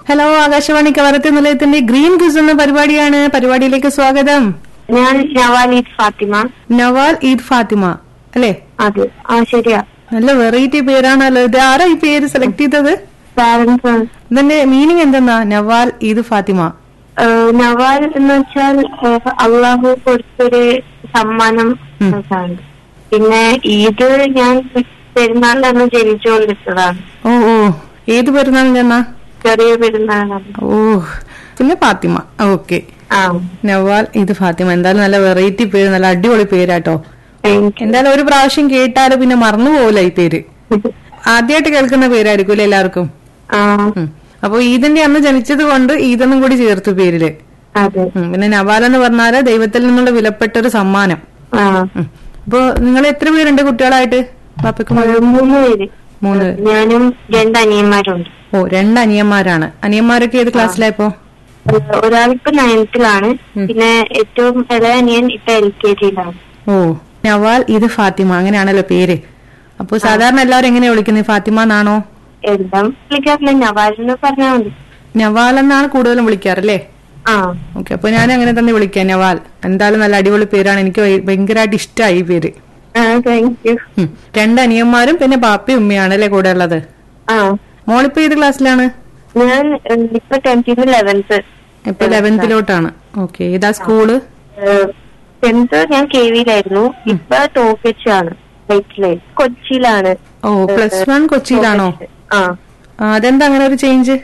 Hello Akashvani Kavaratti നിലയത്തിന്റെ green quiz എന്ന പരിപാടിയാണ് പരിപാടിയിലേക്ക് സ്വാഗതം ഞാൻ നവാലിദ് ഫാത്തിമ നവാൽ ഈദ് ഫാത്തിമ അല്ലേ അതെ ആ ശരിയാ നല്ല വെറൈറ്റി പേരാണല്ലോ ഇത് ആരാ ഈ പേര് സെലക്ട് ചെയ്തത് പാരന്റ്സ് ആണ് ഇതിന്റെ മീനിങ് എന്തെന്നാ നവാൽ ഈദ് ഫാത്തിമ ഏഹ് നവാൽ എന്ന് വെച്ചാൽ ഏഹ് അള്ളാഹു കൊടുത്തൊരു സമ്മാനം ഉം. ആണ്. പിന്നെ ഈദ് ഞാൻ പെരുന്നാളിലന്ന് ജനിച്ചുകൊണ്ടിരുന്നതാണ് ഓ ഓ ഏത് പെരുന്നാളിന്റെ എന്നാ ചെറിയ പെരുന്നാളാണ് ഓ പിന്നെ ഫാത്തിമ ഓക്കെ ആ നവാൽ ഈദ് ഫാത്തിമ എന്തായാലും നല്ല വെറൈറ്റി പേര് നല്ല അടിപൊളി പേരാട്ടോ താങ്ക് യു എന്തായാലും ഒരു പ്രാവശ്യം കേട്ടാലും പിന്നെ മറന്നു പോകില്ല ഈ പേര് ആദ്യമായിട്ട് കേൾക്കുന്ന പേരായിരിക്കും അല്ലേ എല്ലാവർക്കും ആ ഉം. അപ്പൊ ഈദിന്റെ അന്ന് ജനിച്ചത് കൊണ്ട് ഈദെന്നും കൂടി ചേർത്തു പേരില് അതെ ഉം. പിന്നെ നവാൽ എന്ന് പറഞ്ഞാല് ദൈവത്തിൽ നിന്നുള്ള വിലപ്പെട്ട ഒരു സമ്മാനം ആ ഉം. അപ്പൊ നിങ്ങൾ എത്ര പേരുണ്ട് കുട്ടികളായിട്ട് പാപ്പയ്ക്കും ഏഹ് മൂന്ന് പേര് മൂന്ന് ഞാനും രണ്ട് അനിയന്മാരുണ്ട് ഓ രണ്ട് അനിയന്മാരാണ് അനിയന്മാരൊക്കെ ഏത് ക്ലാസ്സിലായപ്പോ ഏഹ് ഒരാളിപ്പോ നയൻത്തിലാണ് ഉം. പിന്നെ ഏറ്റവും ഇളയ അനിയൻ ഇപ്പൊ എൽ കെ ജിയിലാണ് ഓ നവാൽ ഇത് ഫാത്തിമ അങ്ങനെയാണല്ലോ പേര് അപ്പൊ സാധാരണ എല്ലാവരും എങ്ങനെയാ വിളിക്കുന്നത് ഫാത്തിമ എന്നാണോ എല്ലാം വിളിക്കാറില്ല നവാലെന്ന് പറഞ്ഞാൽ മതി നവാൽ എന്നാണ് കൂടുതലും വിളിക്കാറല്ലേ ആ ഓക്കെ അപ്പൊ ഞാൻ അങ്ങനെ തന്നെ വിളിക്കാം നവാൽ എന്തായാലും നല്ല അടിപൊളി പേരാണ് എനിക്ക് ഭയ- ഭയങ്കരമായിട്ട് ഇഷ്ടമായി ഈ പേര് ആ താങ്ക് യു ഉം. രണ്ട് അനിയന്മാരും പിന്നെ പാപ്പയും ഉമ്മയാണ് അല്ലേ കൂടെ ഉള്ളത് ആ മോളിപ്പോ ഏത് ക്ലാസ്സിലാണ് ഞാൻ ഏഹ്, ഇപ്പൊ ടെൻത്തിന് ലെവൻത്ത് ഇപ്പൊ ലെവൻത്തിലോട്ടാണ് ഓക്കെ ഏതാ സ്കൂള് ടെൻത്ത് ഞാൻ കെ വിയിലായിരുന്നു ഇപ്പൊ ടോക്കിച്ചാണ് ലൈറ്റിലെ കൊച്ചിയിലാണ് ഓ പ്ലസ് വൺ കൊച്ചിയിലാണോ ആ ആ, അതെന്താ അങ്ങനെ ഒരു ചേഞ്ച്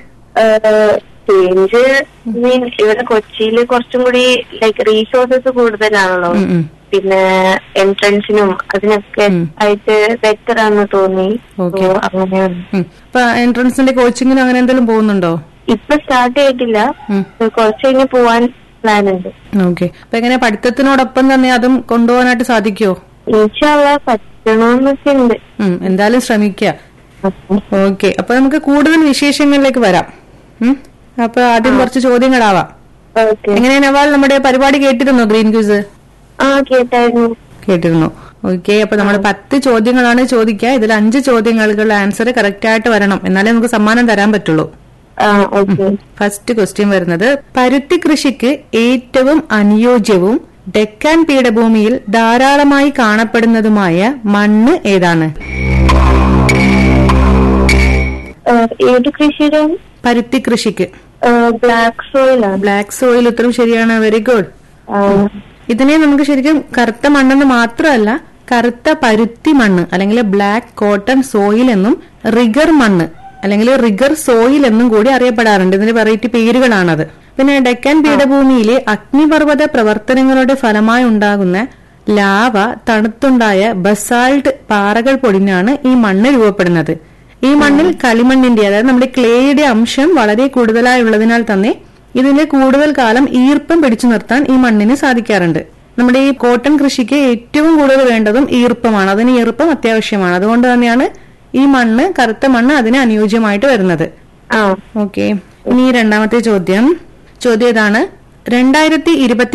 ചേഞ്ച് മീൻ ഇവിടെ കൊച്ചിയിൽ കുറച്ചും കൂടി ലൈക്ക് റീസോഴ്സസ് കൂടുതലാണല്ലോ ഉം, ഉം. പിന്നെ എൻട്രൻസിനും അതിനൊക്കെ ഉം. ആയിട്ട് ബെറ്റർ ആണെന്ന് തോന്നി Okay. So, അങ്ങനെയാണ് ഉം. ഇപ്പൊ എൻട്രൻസിന്റെ കോച്ചിങ്ങിനും അങ്ങനെ എന്തെങ്കിലും പോകുന്നുണ്ടോ ഇപ്പൊ സ്റ്റാർട്ട് ചെയ്തിട്ടില്ല ഉം. കുറച്ച് കഴിഞ്ഞ് പോവാൻ പ്ലാൻ ഉണ്ട് ഓക്കെ അപ്പൊ എങ്ങനെ പഠിത്തത്തിനോടൊപ്പം തന്നെ അതും കൊണ്ടുപോകാനായിട്ട് സാധിക്കുമോ ഇൻഷാള്ള പറ്റണമെന്നൊക്കെ ഉണ്ട് ഉം, എന്തായാലും ശ്രമിക്കുക അപ്പം, ഓക്കെ അപ്പൊ നമുക്ക് കൂടുതൽ വിശേഷങ്ങളിലേക്ക് വരാം ഉം. അപ്പൊ ആദ്യം കുറച്ച് ചോദ്യങ്ങളാവാം ഓക്കെ എങ്ങനെയാ നവാൽ നമ്മുടെ പരിപാടി കേട്ടിരുന്നോ ഗ്രീൻ ക്യൂസ് ആ കേട്ടായിരുന്നു കേട്ടിരുന്നു ഓക്കെ അപ്പൊ നമ്മൾ പത്ത് ചോദ്യങ്ങളാണ് ചോദിക്കുക ഇതിൽ അഞ്ച് ചോദ്യങ്ങൾക്കുള്ള ആൻസർ കറക്റ്റ് ആയിട്ട് വരണം എന്നാലേ നമുക്ക് സമ്മാനം തരാൻ പറ്റുള്ളൂ ആ ഓക്കെ ഫസ്റ്റ് ക്വസ്റ്റ്യൻ വരുന്നത് പരുത്തി കൃഷിക്ക് ഏറ്റവും അനുയോജ്യവും ഡെക്കാൻ പീഠഭൂമിയിൽ ധാരാളമായി കാണപ്പെടുന്നതുമായ മണ്ണ് ഏതാണ് ഏത് കൃഷിയുടെ പരുത്തി കൃഷിക്ക് ബ്ലാക്ക് സോയിലാണ് ബ്ലാക്ക് സോയിൽ ഉത്തരം ശരിയാണ് വെരി ഗുഡ് ഇതിനെ നമുക്ക് ശരിക്കും കറുത്ത മണ്ണെന്ന് മാത്രമല്ല കറുത്ത പരുത്തി മണ്ണ് അല്ലെങ്കിൽ ബ്ലാക്ക് കോട്ടൺ സോയിൽ എന്നും റിഗർ മണ്ണ് അല്ലെങ്കിൽ റിഗർ സോയിൽ എന്നും കൂടി അറിയപ്പെടാറുണ്ട് ഇതിന്റെ വെറൈറ്റി പേരുകളാണത് പിന്നെ ഡെക്കൻ പീഠഭൂമിയിലെ അഗ്നിപർവ്വത പ്രവർത്തനങ്ങളുടെ ഫലമായി ഉണ്ടാകുന്ന ലാവ തണുത്തുണ്ടായ ബസാൾട്ട് പാറകൾ പൊടിഞ്ഞാണ് ഈ മണ്ണ് രൂപപ്പെടുന്നത് ഈ മണ്ണിൽ കളിമണ്ണിന്റെ അതായത് നമ്മുടെ ക്ലേയുടെ അംശം വളരെ കൂടുതലായുള്ളതിനാൽ തന്നെ ഇതിന്റെ കൂടുതൽ കാലം ഈർപ്പം പിടിച്ചു നിർത്താൻ ഈ മണ്ണിന് സാധിക്കാറുണ്ട് നമ്മുടെ ഈ കോട്ടൺ കൃഷിക്ക് ഏറ്റവും കൂടുതൽ വേണ്ടതും ഈർപ്പമാണ് അതിന് ഈർപ്പം അത്യാവശ്യമാണ് അതുകൊണ്ട് തന്നെയാണ് ഈ മണ്ണ് കറുത്ത മണ്ണ് അതിന് അനുയോജ്യമായിട്ട് വരുന്നത് ആ ഓക്കെ ഇനി രണ്ടാമത്തെ ചോദ്യം ചോദ്യം ഇതാണ് രണ്ടായിരത്തി